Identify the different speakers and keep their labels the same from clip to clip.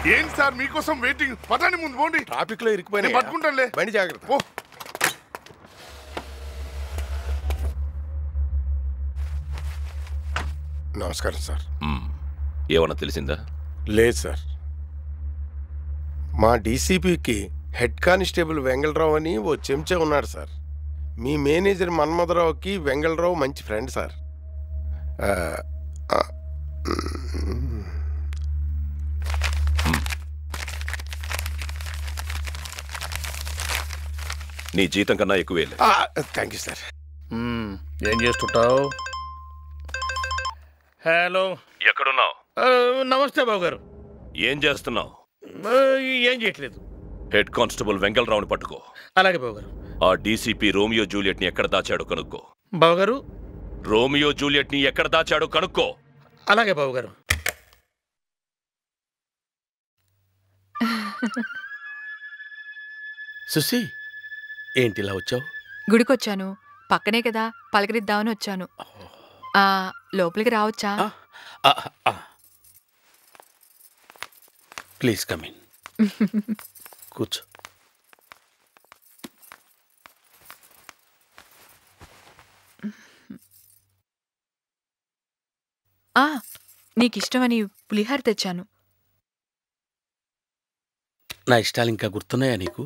Speaker 1: ఏంటి సార్ మీకోసం వెయిటింగ్ పదండి ముందు పోండి
Speaker 2: ట్రాఫిక్ లో ఇరుక్కుపోయినా
Speaker 1: నేను పట్టుకుంటానులే.
Speaker 2: బండి జాగ్రత్త
Speaker 1: పో
Speaker 2: నమస్కారం సార్
Speaker 3: ఏమన్నా తెలిసిందా
Speaker 2: లేదు సార్ మా డీసీపీకి హెడ్ కానిస్టేబుల్ వెంగళరావు అని ఓ చెంచా ఉన్నాడు సార్ మీ మేనేజర్ మన్మధరావుకి వెంగళరావు మంచి ఫ్రెండ్ సార్ ఆ, ఆ, మ్,
Speaker 3: నీ జీతం కన్నా ఎక్కువే
Speaker 2: ఆ, థ్యాంక్ యూ సార్
Speaker 4: మ్మ్. ఏం చేస్తుంటావు హలో
Speaker 3: ఎక్కడున్నావు
Speaker 4: ఆ, నమస్తే బాబు గారు
Speaker 3: ఏం చేస్తున్నావు
Speaker 4: ఆ, ఏం చేయట్లేదు
Speaker 3: హెడ్ కానిస్టేబుల్ వెంకలరావుని పట్టుకో
Speaker 4: అలాగే బాబు గారు
Speaker 3: ఆ డీసీపీ రోమియో జూలియట్ ని ఎక్కడ దాచాడో కనుక్కో
Speaker 4: బాబు గారు
Speaker 3: రోమియో జూలియట్ ని ఎక్కడ దాచాడో కనుక్కో
Speaker 4: అలాగే బాబు గారు
Speaker 5: సుసి ఏంటి ఇలా వచ్చావు
Speaker 6: గుడికొచ్చాను పక్కనే కదా పలకరిద్దామని వచ్చాను ఆ లోపలికి రావచ్చా
Speaker 5: ప్లీజ్ కమిన్ కూర్చో
Speaker 6: ఆ నీకిష్టమని పులిహార తెచ్చాను
Speaker 5: నా ఇష్టాలు ఇంకా గుర్తున్నాయా నీకు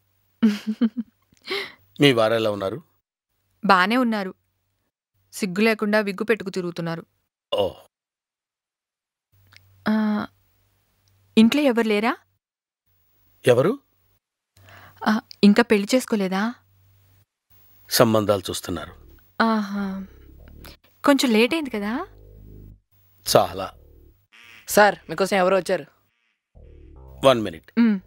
Speaker 5: మీ వారు ఎలా ఉన్నారు
Speaker 6: బానే ఉన్నారు సిగ్గు లేకుండా విగ్గు పెట్టుకు తిరుగుతున్నారు
Speaker 5: ఓ
Speaker 6: ఆ, ఇంట్లో ఎవరు లేరా
Speaker 5: ఎవరు
Speaker 6: ఆ, ఇంకా పెళ్లి చేసుకోలేదా
Speaker 5: సంబంధాలు చూస్తున్నారు
Speaker 6: ఆహా కొంచెం లేట్ అయింది కదా
Speaker 5: చాలా
Speaker 7: సార్ మీకోసం ఎవరు వచ్చారు
Speaker 5: వన్ మినిట్
Speaker 6: ఉమ్,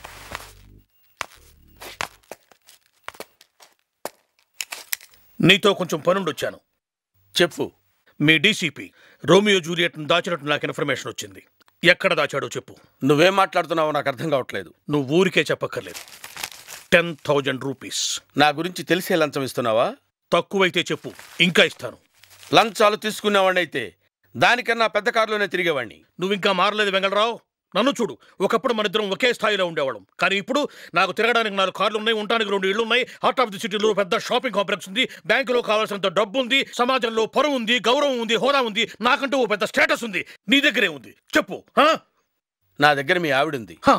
Speaker 4: నీతో కొంచెం పనుండి వచ్చాను
Speaker 5: చెప్పు
Speaker 4: మీ డీసీపీ రోమియో జూలియట్ను దాచినట్టు నాకు ఇన్ఫర్మేషన్ వచ్చింది ఎక్కడ దాచాడో చెప్పు
Speaker 5: నువ్వేం మాట్లాడుతున్నావో నాకు అర్థం కావట్లేదు
Speaker 4: నువ్వు ఊరికే చెప్పక్కర్లేదు టెన్ థౌజండ్ రూపీస్
Speaker 5: నా గురించి తెలిసే లంచం ఇస్తున్నావా
Speaker 4: తక్కువైతే చెప్పు ఇంకా ఇస్తాను
Speaker 5: లంచాలు తీసుకునేవాడినైతే దానికన్నా పెద్ద కారులోనే తిరిగేవాడిని
Speaker 4: నువ్వు ఇంకా మారలేదు వెంగళరావు నన్ను చూడు ఒకప్పుడు మన ఇద్దరం ఒకే స్థాయిలో ఉండేవాళ్ళం కానీ ఇప్పుడు నాకు తిరగడానికి నాలుగు కార్లు ఉన్నాయి ఉండడానికి రెండు ఇళ్ళు ఉన్నాయి హార్ట్ ఆఫ్ ది సిటీలో పెద్ద షాపింగ్ కాంప్లెక్స్ ఉంది బ్యాంకులో కావాల్సినంత డబ్బు ఉంది సమాజంలో పరువు ఉంది గౌరవం ఉంది హోదా ఉంది నాకంటూ ఓ పెద్ద స్టేటస్ ఉంది నీ దగ్గరే ఉంది చెప్పు హా?
Speaker 5: నా దగ్గర మీ ఆవిడుంది
Speaker 4: హా?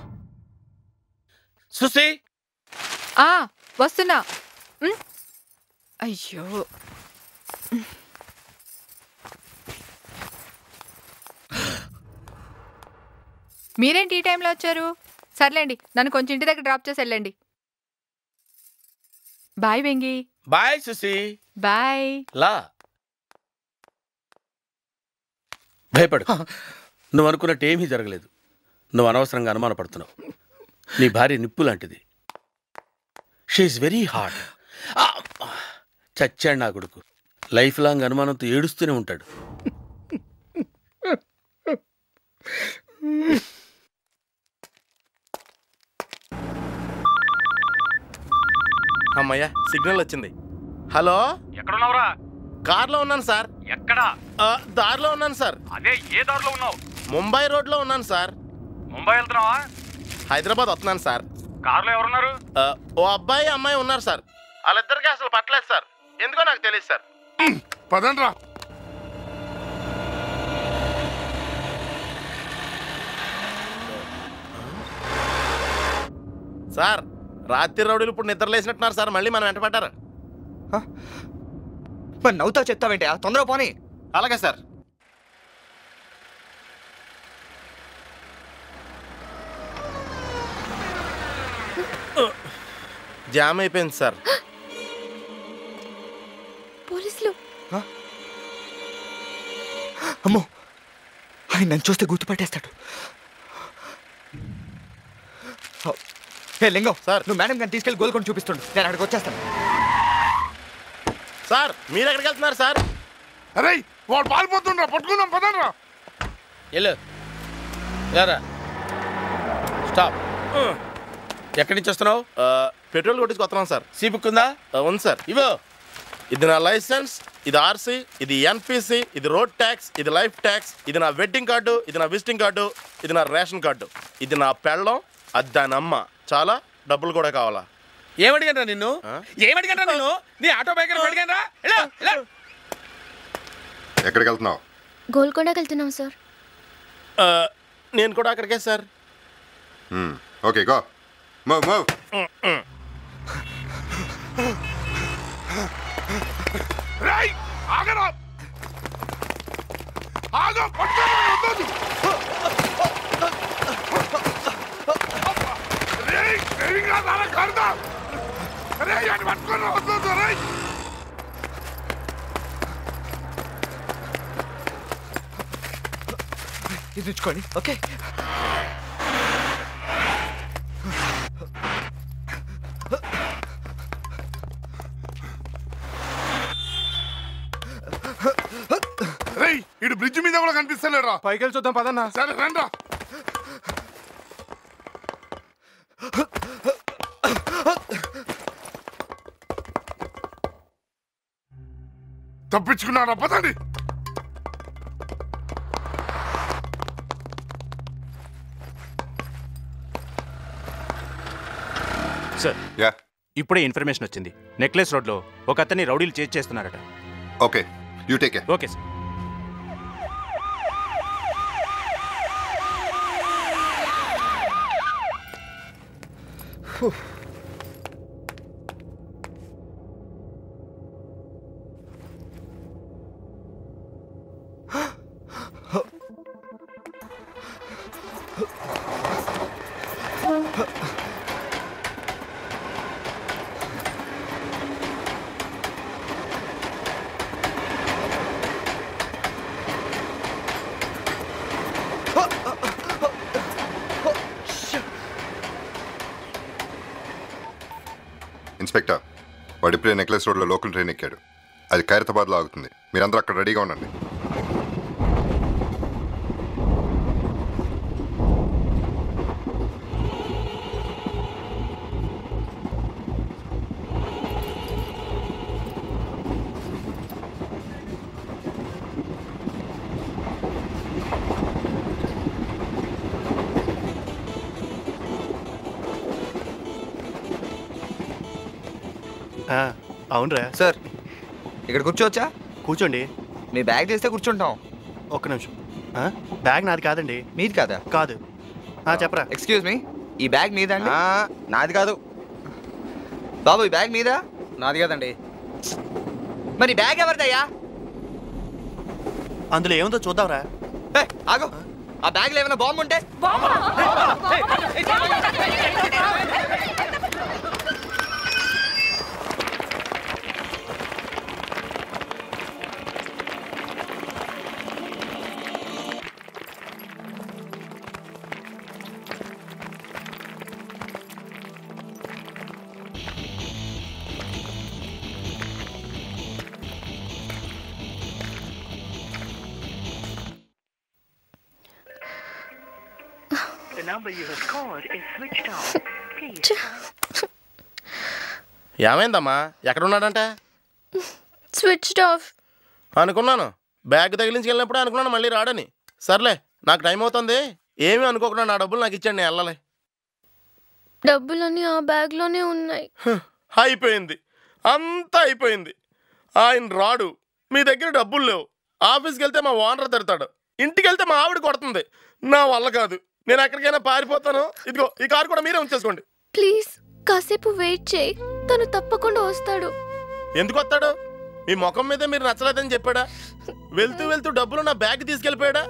Speaker 5: సుసి
Speaker 6: ఆ వస్తున్నా ఉమ్. అయ్యో మీరేంటి ఈ టైంలో వచ్చారు సర్లేండి నన్ను కొంచెం ఇంటి దగ్గర డ్రాప్ చేసి వెళ్ళండి bye Vengi
Speaker 5: bye Susi
Speaker 6: bye
Speaker 5: లా భయపడు నువ్వు అనుకున్నట్టు ఏమీ జరగలేదు నువ్వు అనవసరంగా అనుమానపడుతున్నావు నీ భార్య నిప్పు లాంటిది షీఈ్ వెరీ హార్డ్ చచ్చాడు నా కొడుకు లైఫ్ లాంగ్ అనుమానంతో ఏడుస్తూనే ఉంటాడు
Speaker 8: అమ్మయ్య సిగ్నల్ వచ్చింది హలో
Speaker 9: ఎక్కడున్నావురా
Speaker 8: కార్లో ఉన్నాను సార్
Speaker 9: ఎక్కడా
Speaker 8: ఆ, దారిలో ఉన్నాను సార్
Speaker 9: అదే ఏ దారిలో ఉన్నావు
Speaker 8: ముంబై రోడ్లో ఉన్నాను సార్
Speaker 9: ముంబై వెళ్తున్నావా
Speaker 8: హైదరాబాద్ వస్తున్నాను సార్
Speaker 9: కారులో ఎవరున్నారు
Speaker 8: ఆ, ఓ అబ్బాయి అమ్మాయి ఉన్నారు సార్ వాళ్ళిద్దరికి అసలు పట్టలేదు సార్ ఎందుకో నాకు తెలియదు సార్
Speaker 1: పదండ్రా
Speaker 8: సార్ రాత్రి రౌడీలు ఇప్పుడు నిద్ర లేసినట్టున్నారు సార్ మళ్ళీ మనం వెంట పడ్డారు
Speaker 10: మరి నవ్వుతా చెప్తావేంటి తొందరగా పోనీ
Speaker 8: అలాగే సార్ జామ్ అయిపోయింది సార్
Speaker 6: పోలీసులు
Speaker 10: అమ్మో ఆయన నన్ను చూస్తే గుర్తుపట్టేస్తాడు హే లింగం
Speaker 8: సార్.
Speaker 10: నువ్వు మేడం గారిని తీసుకెళ్ళి గోల్కొండ చూపిస్తుండు నేను అక్కడికి వచ్చేస్తాను
Speaker 8: సార్ మీరు ఎక్కడికి వెళ్తున్నారు సార్
Speaker 1: అరే వాడు పారిపోతుండ్రా పట్టుకుందాం పదండ్రా
Speaker 5: వెళ్ళు లేరా స్టాప్ ఎక్కడి నుంచి వస్తున్నావు
Speaker 8: ఆ, పెట్రోల్ కొట్టించుకొస్తున్నాం సార్
Speaker 5: సీ బుక్ ఉందా
Speaker 8: ఆ, ఉంది సార్
Speaker 5: ఇవో
Speaker 8: ఇది నా లైసెన్స్ ఇది ఆర్సీ ఇది ఎన్పిసి ఇది రోడ్ ట్యాక్స్ ఇది లైఫ్ ట్యాక్స్ ఇది నా వెడ్డింగ్ కార్డు ఇది నా విజిటింగ్ కార్డు ఇది నా రేషన్ కార్డు ఇది నా పెళ్ళం అది దాని అమ్మ చాలా డబ్బులు కూడా కావాలా
Speaker 5: ఏమడిగారా నిన్ను ఏమడిగారా నిన్ను నీ ఆటో బైక్ అడిగారా
Speaker 11: ఎక్కడికి వెళ్తున్నావు
Speaker 12: గోల్కొండకి వెళ్తున్నాం సార్
Speaker 8: ఆ, నేను కూడా అక్కడికే sir
Speaker 11: okay go move move
Speaker 1: రేయ్ ఆగరా ఆగో పట్టుకోమని వద్దొద్దు రేయ్ డ్రైవింగ్ రా నాన్న కడతా రేయ్ అని పట్టుకొని వద్దొద్దు రేయ్
Speaker 10: ఇది ఉంచుకోండి ఓకే
Speaker 1: రేయ్ ఇటు బ్రిడ్జ్ మీద కూడా కనిపిస్తలేరా
Speaker 13: పైకి వెళ్ళి చూద్దాం పదన్నా
Speaker 1: సరే రండ్రా తప్పించుకున్నారా పదండి
Speaker 13: సార్
Speaker 11: యా
Speaker 13: ఇప్పుడే ఇన్ఫర్మేషన్ వచ్చింది నెక్లెస్ రోడ్లో ఒక అతన్ని రౌడీలు చేజ్ చేస్తున్నారట
Speaker 11: okay you take care
Speaker 13: okay sir
Speaker 11: inspector వాడు ఇప్పుడే నెక్లెస్ రోడ్లో లోకల్ ట్రైన్ ఎక్కాడు అది ఖైరతాబాద్లో ఆగుతుంది మీరందరూ అక్కడ రెడీగా ఉండండి
Speaker 13: అవునరా
Speaker 10: సార్ ఇక్కడ కూర్చోవచ్చా
Speaker 13: కూర్చోండి
Speaker 10: మీ బ్యాగ్ చేస్తే కూర్చుంటాం
Speaker 13: ఒక్క నిమిషం ఆ? బ్యాగ్ నాది కాదండి
Speaker 10: మీది కాదా
Speaker 13: కాదు ఆ, చెప్పరా
Speaker 10: ఎక్స్క్యూజ్ మీ ఈ బ్యాగ్ మీదా అండి నాది కాదు బాబు ఈ బ్యాగ్ మీదా నాది కాదండి మరి ఈ బ్యాగ్ ఎవరిదయ్యా
Speaker 13: అందులో ఏముందో చూద్దాంరా
Speaker 10: ఏ, ఆగు ఆ బ్యాగ్లో ఏమైనా బాంబు ఉంటే
Speaker 14: The number you have called is switched off. Please.
Speaker 8: ఏమైందమ్మా ఎక్కడున్నాడంట
Speaker 12: స్విచ్డ్ ఆఫ్
Speaker 8: అనుకున్నాను బ్యాగ్ తగిలించుకెళ్ళినప్పుడు అనుకున్నాను మళ్ళీ రాడని సర్లే నాకు టైం అవుతుంది ఏమీ అనుకోకుండా నా డబ్బులు నాకు ఇచ్చండి నేను వెళ్ళాలి
Speaker 12: డబ్బులన్నీ ఆ బ్యాగ్లోనే ఉన్నాయి
Speaker 8: హ్, అయిపోయింది అంతా అయిపోయింది ఆయన రాడు మీ దగ్గర డబ్బులు లేవు ఆఫీస్కి వెళ్తే మా ఓనర్ తిడతాడు ఇంటికి వెళ్తే మా ఆవిడ కొడుతుంది నా వల్ల కాదు నేను ఎక్కడికైనా పారిపోతాను ఇదిగో ఈ కారు కూడా మీరే ఉంచేసుకోండి
Speaker 12: ప్లీజ్ కాసేపు వెయిట్ చేయి తను తప్పకుండా వస్తాడు
Speaker 8: ఎందుకు వస్తాడు మీ ముఖం మీద మీరు నచ్చలేదని చెప్పాడా వెళ్తూ వెళ్తూ డబ్బులు నా బ్యాగ్ తీసుకెళ్ళిపోయాడా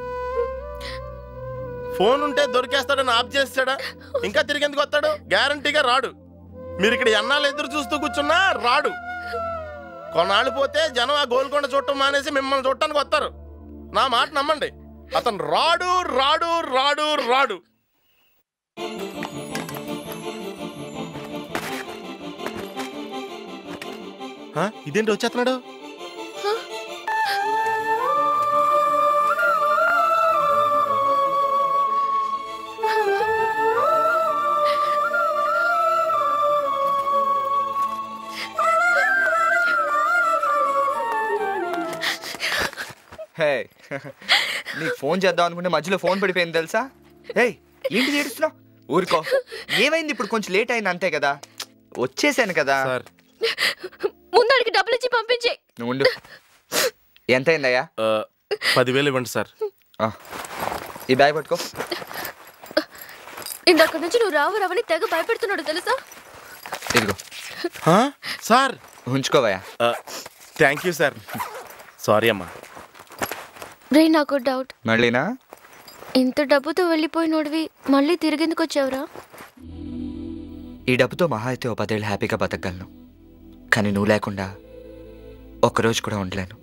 Speaker 8: ఫోన్ ఉంటే దొరికేస్తాడని ఆఫ్ చేస్తాడా ఇంకా తిరిగి ఎందుకు వస్తాడు గ్యారంటీగా రాడు మీరు ఇక్కడ ఎన్నాళ్ళు ఎదురు చూస్తూ కూర్చున్నా రాడు కొన్నాళ్ళు పోతే జనం ఆ గోల్కొండ చూడటం మానేసి మిమ్మల్ని చూడటానికి వస్తారు నా మాట నమ్మండి అతను రాడు రాడు రాడు రాడు ఆ, ఇదేంటి వచ్చేస్తున్నాడు
Speaker 10: హే నీకు ఫోన్ చేద్దాం అనుకుంటే మధ్యలో ఫోన్ పడిపోయింది తెలుసా హే ఏంటి ఏడుస్తున్నావు ఊరుకో ఏమైంది ఇప్పుడు కొంచెం లేట్ అయింది అంతే కదా వచ్చేసాను కదా
Speaker 13: సార్
Speaker 12: ముందడికి డబ్బులు ఇచ్చి పంపించే
Speaker 10: నువ్వు ఉండు ఎంత అయిందయ్యా
Speaker 13: పదివేలు ఇవ్వండి సార్
Speaker 10: ఆ, ఈ బ్యాగ్ పట్టుకో
Speaker 12: ఇందాక నుంచి నువ్వు రావు రావని తెగ భయపెడుతున్నాడు తెలుసా
Speaker 10: ఇదిగో
Speaker 13: సార్
Speaker 10: ఉంచుకోవయ్యా
Speaker 13: థ్యాంక్ యూ సార్ సారీ అమ్మా
Speaker 12: రే నాకు డౌట్
Speaker 10: మళ్ళీనా
Speaker 12: ఇంత డబ్బుతో వెళ్ళిపోయినోడివి మళ్ళీ తిరిగేందుకు వచ్చావురా
Speaker 10: ఈ డబ్బుతో మహా అయితే ఓ పదేళ్ళు హ్యాపీగా బతకగలను కానీ నువ్వు లేకుండా ఒక్కరోజు కూడా ఉండలేను